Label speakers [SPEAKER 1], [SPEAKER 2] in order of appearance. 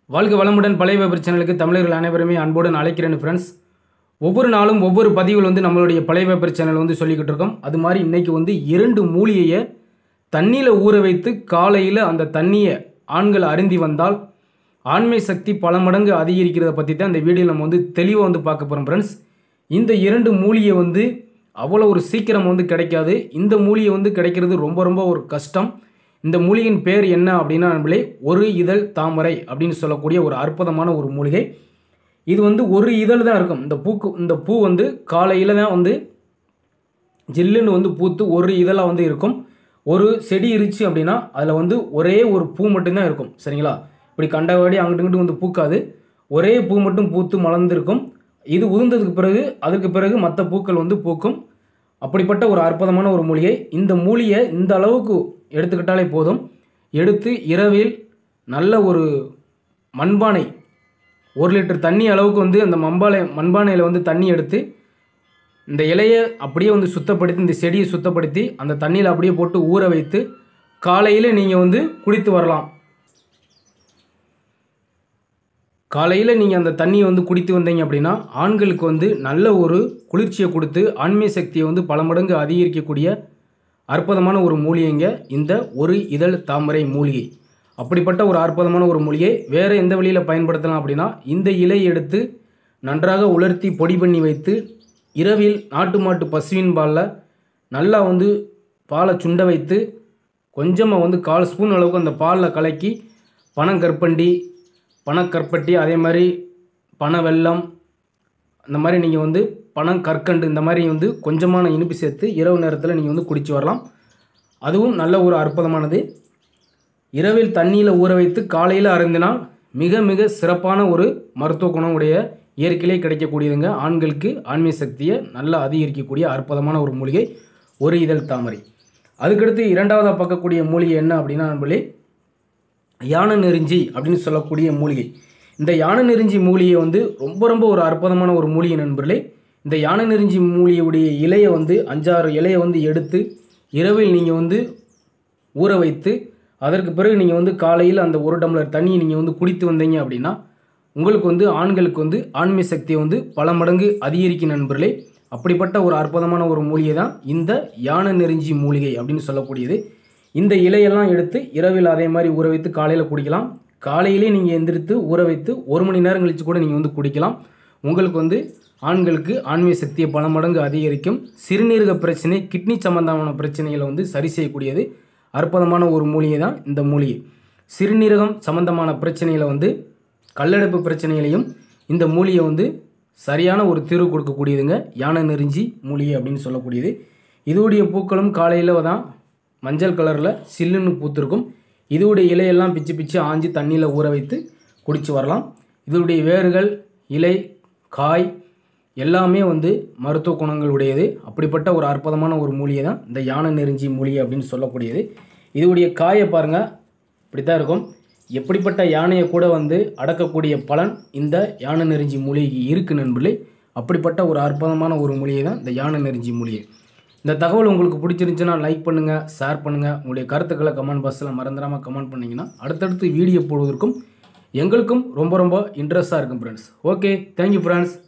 [SPEAKER 1] வாழ்க வளமுடன் பழைய வெபர் சேனலுக்கு தமிழர்கள் அனைவருமே அன்புடன் அழைக்கிறேன் ஃப்ரெண்ட்ஸ் ஒவ்வொரு நாளும் ஒவ்வொரு பதிவுகள் வந்து நம்மளுடைய பழைய வெபர் சேனல் வந்து சொல்லிக்கிட்டு இருக்கோம் அது மாதிரி இன்னைக்கு வந்து இரண்டு மூலிகையை தண்ணியில் ஊற வைத்து காலையில் அந்த தண்ணியை ஆண்கள் அருந்தி வந்தால் ஆண்மை சக்தி பல மடங்கு அதிகரிக்கிறத பற்றி தான் இந்த வீடியோவில் நம்ம வந்து தெளிவாக வந்து பார்க்க போகிறோம் ஃப்ரெண்ட்ஸ் இந்த இரண்டு மூலிகை வந்து அவ்வளோ ஒரு சீக்கிரம் வந்து கிடைக்காது இந்த மூலிகை வந்து கிடைக்கிறது ரொம்ப ரொம்ப ஒரு கஷ்டம் இந்த மூலிகையின் பேர் என்ன அப்படின்னா நம்மளே ஒரு இதழ் தாமரை அப்படின்னு சொல்லக்கூடிய ஒரு அற்புதமான ஒரு மூலிகை இது வந்து ஒரு இதழ் தான் இருக்கும் இந்த பூக்கு இந்த பூ வந்து காலையில் தான் வந்து ஜில்லுன்னு வந்து பூத்து ஒரு இதழாக வந்து இருக்கும் ஒரு செடி இருந்துச்சு அப்படின்னா அதில் வந்து ஒரே ஒரு பூ மட்டும்தான் இருக்கும் சரிங்களா இப்படி கண்டபடி அங்கிட்டு இங்கிட்டு வந்து பூக்காது ஒரே பூ மட்டும் பூத்து மலர்ந்திருக்கும் இது உதிர்ந்ததுக்கு பிறகு அதுக்கு பிறகு மற்ற பூக்கள் வந்து பூக்கும் அப்படிப்பட்ட ஒரு அற்புதமான ஒரு மூலிகை இந்த மூலிகை இந்த அளவுக்கு எடுத்துக்கிட்டாலே போதும் எடுத்து இரவில் நல்ல ஒரு மண்பானை ஒரு லிட்டர் தண்ணி அளவுக்கு வந்து அந்த மண்பானை மண்பானையில் வந்து தண்ணி எடுத்து இந்த இலையை அப்படியே வந்து சுத்தப்படுத்தி இந்த செடியை சுத்தப்படுத்தி அந்த தண்ணியில் அப்படியே போட்டு ஊற வைத்து காலையில் நீங்கள் வந்து குடித்து வரலாம் காலையில் நீங்கள் அந்த தண்ணியை வந்து குடித்து வந்தீங்க அப்படின்னா ஆண்களுக்கு வந்து நல்ல ஒரு குளிர்ச்சியை கொடுத்து ஆண்மை சக்தியை வந்து பல மடங்கு அதிகரிக்கக்கூடிய அற்புதமான ஒரு மூலிகைங்க இந்த ஒரு இதழ் தாமரை மூலிகை அப்படிப்பட்ட ஒரு அற்புதமான ஒரு மூலிகை வேறு எந்த வழியில் பயன்படுத்தலாம் அப்படின்னா இந்த இலை எடுத்து நன்றாக உலர்த்தி பொடி பண்ணி வைத்து இரவில் நாட்டு மாட்டு பசுவின் பாலில் நல்லா வந்து பாலை சுண்ட வைத்து கொஞ்சமாக வந்து கால் ஸ்பூன் அளவுக்கு அந்த பாலில் கலக்கி பனங்கற்பண்டி பனக்கற்பட்டி அதே மாதிரி பனை வெல்லம் இந்த மாதிரி நீங்கள் வந்து பனம் கற்கண்டு இந்த மாதிரி வந்து கொஞ்சமான இனிப்பு சேர்த்து இரவு நேரத்தில் நீங்கள் வந்து குடிச்சு வரலாம் அதுவும் நல்ல ஒரு அற்புதமானது இரவில் தண்ணியில் ஊற வைத்து காலையில் அருந்தினால் மிக மிக சிறப்பான ஒரு மருத்துவ குணம் உடைய இயற்கையிலே கிடைக்கக்கூடியதுங்க ஆண்களுக்கு ஆண்மை சக்தியை நல்லா அதிகரிக்கக்கூடிய அற்புதமான ஒரு மூலிகை ஒரு இதழ் தாமரை அதுக்கடுத்து இரண்டாவதாக பார்க்கக்கூடிய மூலிகை என்ன அப்படின்னா நம்மளே யானை நெருஞ்சி அப்படின்னு சொல்லக்கூடிய மூலிகை இந்த யானை நெருஞ்சி மூலிகை வந்து ரொம்ப ரொம்ப ஒரு அற்புதமான ஒரு மூலிகை நண்பர்களே இந்த யானை நெருஞ்சி மூலிகையுடைய இலையை வந்து அஞ்சாறு இலையை வந்து எடுத்து இரவில் நீங்கள் வந்து ஊற வைத்து அதற்கு பிறகு நீங்கள் வந்து காலையில் அந்த ஒரு டம்ளர் தண்ணியை நீங்கள் வந்து குடித்து வந்தீங்க அப்படின்னா உங்களுக்கு வந்து ஆண்களுக்கு வந்து ஆண்மை சக்தியை வந்து பல மடங்கு அதிகரிக்கும் நண்பர்களே அப்படிப்பட்ட ஒரு அற்புதமான ஒரு மூலிகை தான் இந்த யானை நெருஞ்சி மூலிகை அப்படின்னு சொல்லக்கூடியது இந்த இலையெல்லாம் எடுத்து இரவில் அதே மாதிரி ஊற வைத்து காலையில் குடிக்கலாம் காலையிலே நீங்கள் எந்திரித்து ஊற வைத்து ஒரு மணி நேரம் கழித்து கூட நீங்கள் வந்து குடிக்கலாம் உங்களுக்கு வந்து ஆண்களுக்கு ஆண்மை சக்தியை பல மடங்கு அதிகரிக்கும் சிறுநீரக பிரச்சனை கிட்னி சம்பந்தமான பிரச்சனைகளை வந்து சரி செய்யக்கூடியது அற்புதமான ஒரு மூலிகை தான் இந்த மூலிகை சிறுநீரகம் சம்பந்தமான பிரச்சனைகளை வந்து கல்லடைப்பு பிரச்சனைகளையும் இந்த மூலிகை வந்து சரியான ஒரு தீர்வு கொடுக்கக்கூடியதுங்க யானை நெருஞ்சி மூலிகை அப்படின்னு சொல்லக்கூடியது இதோடைய பூக்களும் காலையில் தான் மஞ்சள் கலரில் சில்லுன்னு பூத்திருக்கும் இதோடைய இலையெல்லாம் பிச்சு பிச்சு ஆஞ்சி தண்ணியில் ஊற வைத்து குடித்து வரலாம் இதோடைய வேர்கள் இலை காய் எல்லாமே வந்து மருத்துவ குணங்கள் உடையது அப்படிப்பட்ட ஒரு அற்புதமான ஒரு மூலிகை தான் இந்த யானை நெருஞ்சி மூலிகை அப்படின்னு சொல்லக்கூடியது இதோடைய காயை பாருங்கள் இப்படி தான் இருக்கும் எப்படிப்பட்ட யானையை கூட வந்து அடக்கக்கூடிய பலன் இந்த யானை நெருஞ்சி மூலிகை இருக்கு நண்பர்களே அப்படிப்பட்ட ஒரு அற்புதமான ஒரு மூலிகை தான் இந்த யானை நெருஞ்சி மூலிகை இந்த தகவல் உங்களுக்கு பிடிச்சிருந்துச்சுன்னா லைக் பண்ணுங்கள் ஷேர் பண்ணுங்கள் உங்களுடைய கருத்துக்களை கமெண்ட் பாக்ஸில் மறந்துடாமல் கமெண்ட் பண்ணிங்கன்னா அடுத்தடுத்து வீடியோ போடுவதற்கும் எங்களுக்கும் ரொம்ப ரொம்ப இன்ட்ரெஸ்ட்டாக இருக்கும் ஃப்ரெண்ட்ஸ் ஓகே தேங்க்யூ ஃப்ரெண்ட்ஸ்